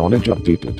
Knowledge updated.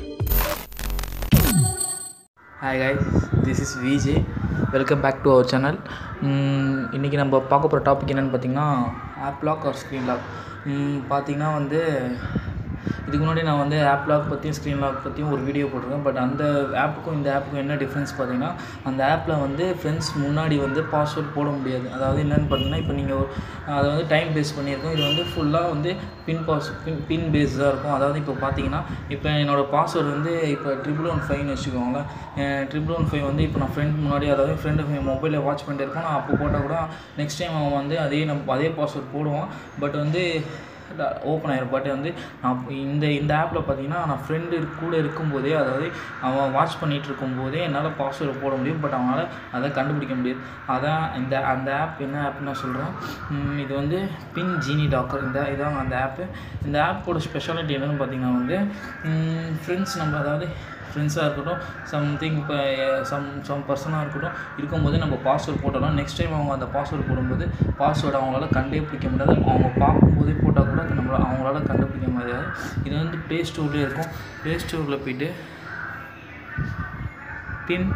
Hi guys this is VJ welcome back to our channel இன்றைக்கி நம்ம பார்க்க போகிற டாபிக் என்னென்னு பார்த்தீங்கன்னா app lock or screen lock பார்த்தீங்கன்னா வந்து இதுக்கு முன்னாடி நான் வந்து ஆப் லாக் பற்றியும் ஸ்க்ரீன் லாக் பற்றியும் ஒரு வீடியோ போட்டிருக்கேன் பட் அந்த ஆப்புக்கும் இந்த ஆப்புக்கும் என்ன டிஃப்ரென்ஸ் பார்த்தீங்கன்னா அந்த ஆப்பில் வந்து ஃப்ரெண்ட்ஸ் முன்னாடி வந்து பாஸ்வேர்ட் போட முடியாது அதாவது என்னென்னு பார்த்தீங்கன்னா இப்போ நீங்கள் அதை வந்து டைம் பேஸ் பண்ணியிருக்கோம் இது வந்து ஃபுல்லாக வந்து பின் பாஸ் பின் பின் பேஸ்டாக இருக்கும் அதாவது இப்போ பார்த்தீங்கன்னா இப்போ என்னோடய பாஸ்வேர்டு வந்து இப்போ ட்ரிபிள் ஒன் ஃபைவ்னு வச்சுக்கோங்களேன் ட்ரிபிள் ஒன் ஃபைவ் வந்து இப்போ நான் ஃப்ரெண்ட் முன்னாடி அதாவது ஃப்ரெண்டு மொபைலில் வாட்ச் பண்ணிட்டு இருக்கோம் நான் அப்போ போட்டால் கூட நெக்ஸ்ட் டைம் அவன் வந்து அதே நம்ம அதே பாஸ்வேர்ட் போடுவான் பட் வந்து ஓப்பன் ஆயிரும் பட் வந்து நான் இந்த இந்த ஆப்பில் பார்த்தீங்கன்னா நான் ஃப்ரெண்டு கூட இருக்கும்போதே அதாவது அவன் வாட்ச் பண்ணிகிட்டு இருக்கும்போதே என்னால் பாஸ்வேர்டு போட முடியும் பட் அவனால் அதை கண்டுபிடிக்க முடியாது அதான் இந்த அந்த ஆப் என்ன ஆப்னு நான் சொல்கிறேன் இது வந்து பின் ஜீனி டாக்கர் இந்த இதான் அந்த ஆப்பு இந்த ஆப்போட ஸ்பெஷாலிட்டி என்னென்னு பார்த்தீங்கன்னா வந்து ஃப்ரெண்ட்ஸ் நம்ம அதாவது ஃப்ரெண்ட்ஸாக இருக்கட்டும் சம்திங் இப்போ சம் சம் பர்சனாக இருக்கட்டும் இருக்கும்போது நம்ம பாஸ்வேர்டு போட்டாலும் நெக்ஸ்ட் டைம் அவங்க அந்த பாஸ்வேர்டு போடும்போது பாஸ்வேர்டு அவங்களால கண்டே பிடிக்க முடியாது அவங்க பார்க்கும்போதே போட்டால் கூட நம்மளால் அவங்களால கண்டுபிடிக்க முடியாது இது வந்து ப்ளே ஸ்டோர்லேயே இருக்கும் ப்ளே ஸ்டோரில் போயிட்டு பின்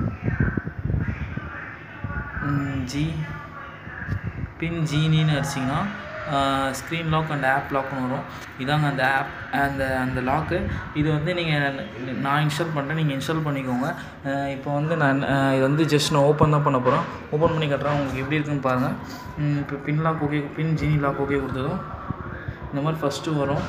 ஜி பின் ஜீனின்னு அடிச்சிங்கன்னா ஸ்க்ரீன் லாக் அண்ட் ஆப் லாக்னு வரும் இதாங்க அந்த ஆப் அந்த அந்த லாக்கு இது வந்து நீங்கள் நான் இன்ஸ்டால் பண்ணுறேன் நீங்கள் இன்ஸ்டால் பண்ணிக்கோங்க இப்போ வந்து நான் இது வந்து ஜஸ்ட் நான் ஓப்பன் தான் பண்ண போகிறேன் ஓப்பன் பண்ணி கட்டுறேன் உங்களுக்கு எப்படி இருக்குன்னு பாருங்கள் இப்போ பின் லாக் ஓகே பின் ஜீனி லாக் ஓகே கொடுத்ததும் இந்த மாதிரி ஃபஸ்ட்டு வரும்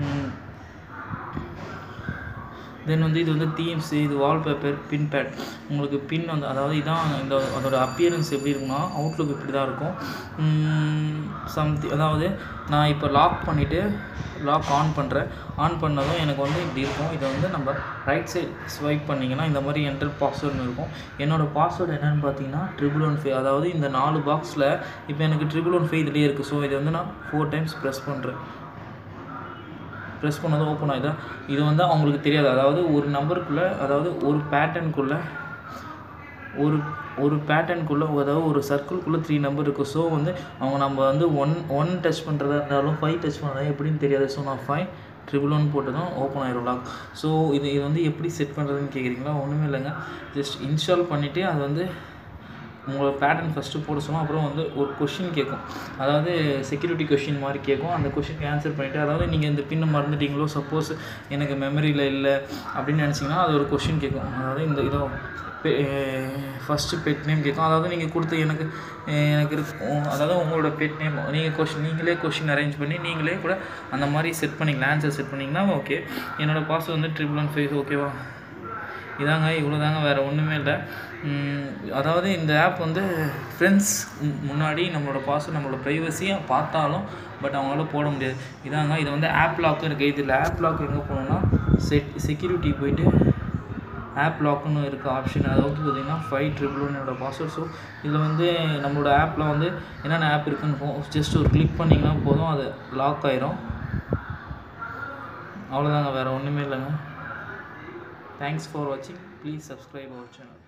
தென் வந்து இது வந்து தீம்ஸ் இது வால்பேப்பர் பின் பேட் உங்களுக்கு பின் வந்து அதாவது இதான் இந்த அதோட அப்பியரன்ஸ் எப்படி இருக்குன்னா அவுட்லுக் இப்படி தான் இருக்கும் சம்தி அதாவது நான் இப்போ லாக் பண்ணிவிட்டு லாக் ஆன் பண்ணுறேன் ஆன் பண்ணதும் எனக்கு வந்து இப்படி இருக்கும் இதை வந்து நம்ம ரைட் சைட் ஸ்வைப் பண்ணிங்கன்னா இந்த மாதிரி என்டர் பாஸ்வேர்டுன்னு இருக்கும் என்னோடய பாஸ்வேர்டு என்னென்னு பார்த்தீங்கன்னா ட்ரிபிள் ஒன் ஃபைவ் அதாவது இந்த நாலு பாக்ஸில் இப்போ எனக்கு ட்ரிபிள் ஒன் ஃபைவ் இதுலேயே இருக்குது ஸோ இதை வந்து நான் ஃபோர் டைம்ஸ் ப்ரெஸ் பண்ணுறேன் ப்ரெஸ் பண்ணதும் ஓப்பன் ஆகிதா இது வந்து அவங்களுக்கு தெரியாது அதாவது ஒரு நம்பருக்குள்ளே அதாவது ஒரு பேட்டர்னுக்குள்ளே ஒரு ஒரு பேட்டர்னுக்குள்ளே அதாவது ஒரு சர்க்கிள்குள்ளே த்ரீ நம்பர் இருக்குது ஸோ வந்து அவங்க நம்ம வந்து ஒன் ஒன் டச் பண்ணுறதா இருந்தாலும் ஃபைவ் டச் பண்ணுறதா எப்படின்னு தெரியாது ஸோ நான் ஃபைவ் ட்ரிபிள் ஒன் போட்டு தான் ஓப்பன் ஆயிரும் லாக் ஸோ இது இது வந்து எப்படி செட் பண்ணுறதுன்னு கேட்குறீங்களா ஒன்றுமே இல்லைங்க ஜஸ்ட் இன்ஸ்டால் பண்ணிவிட்டு அது வந்து உங்களோட பேட்டர்ன் ஃபஸ்ட்டு போட சொன்னால் அப்புறம் வந்து ஒரு கொஷின் கேட்கும் அதாவது செக்யூரிட்டி கொஷின் மாதிரி கேட்கும் அந்த கொஷினுக்கு ஆன்சர் பண்ணிவிட்டு அதாவது நீங்கள் இந்த பின்னை மறந்துட்டீங்களோ சப்போஸ் எனக்கு மெமரியில் இல்லை அப்படின்னு நினச்சிங்கன்னா அது ஒரு கொஷின் கேட்கும் அதாவது இந்த இதோ ஃபஸ்ட்டு பெட் நேம் கேட்கும் அதாவது நீங்கள் கொடுத்த எனக்கு எனக்கு இருக்கும் அதாவது உங்களோட பெட் நேம் நீங்கள் கொஷின் நீங்களே கொஷின் அரேஞ்ச் பண்ணி நீங்களே கூட அந்த மாதிரி செட் பண்ணிக்கலாம் ஆன்சர் செட் பண்ணிங்கன்னா ஓகே என்னோடய பாஸ்வேர்ட் வந்து ட்ரிபிள் ஒன் ஃபைவ் ஓகேவா இதாங்க இவ்வளோ தாங்க வேறு ஒன்றுமே இல்லை அதாவது இந்த ஆப் வந்து ஃப்ரெண்ட்ஸ் முன்னாடி நம்மளோட பாஸ்வேர்ட் நம்மளோட ப்ரைவசியாக பார்த்தாலும் பட் அவங்களால போட முடியாது இதாங்க இது வந்து ஆப் லாக்கும் இருக்குது இதில் ஆப் லாக் எங்கே போகணுன்னா செட் செக்யூரிட்டி போயிட்டு ஆப் லாக்குன்னு இருக்க ஆப்ஷன் அதாவது பார்த்திங்கன்னா ஃபைவ் ட்ரிபிள் ஒன்னோட பாஸ்வேர்ட் ஸோ இதில் வந்து நம்மளோட ஆப்பில் வந்து என்னென்ன ஆப் இருக்குன்னு ஜஸ்ட் ஒரு கிளிக் பண்ணிங்கன்னா போதும் அது லாக் ஆயிரும் அவ்வளோதாங்க வேறு ஒன்றுமே இல்லைங்க Thanks for watching. Please subscribe our channel.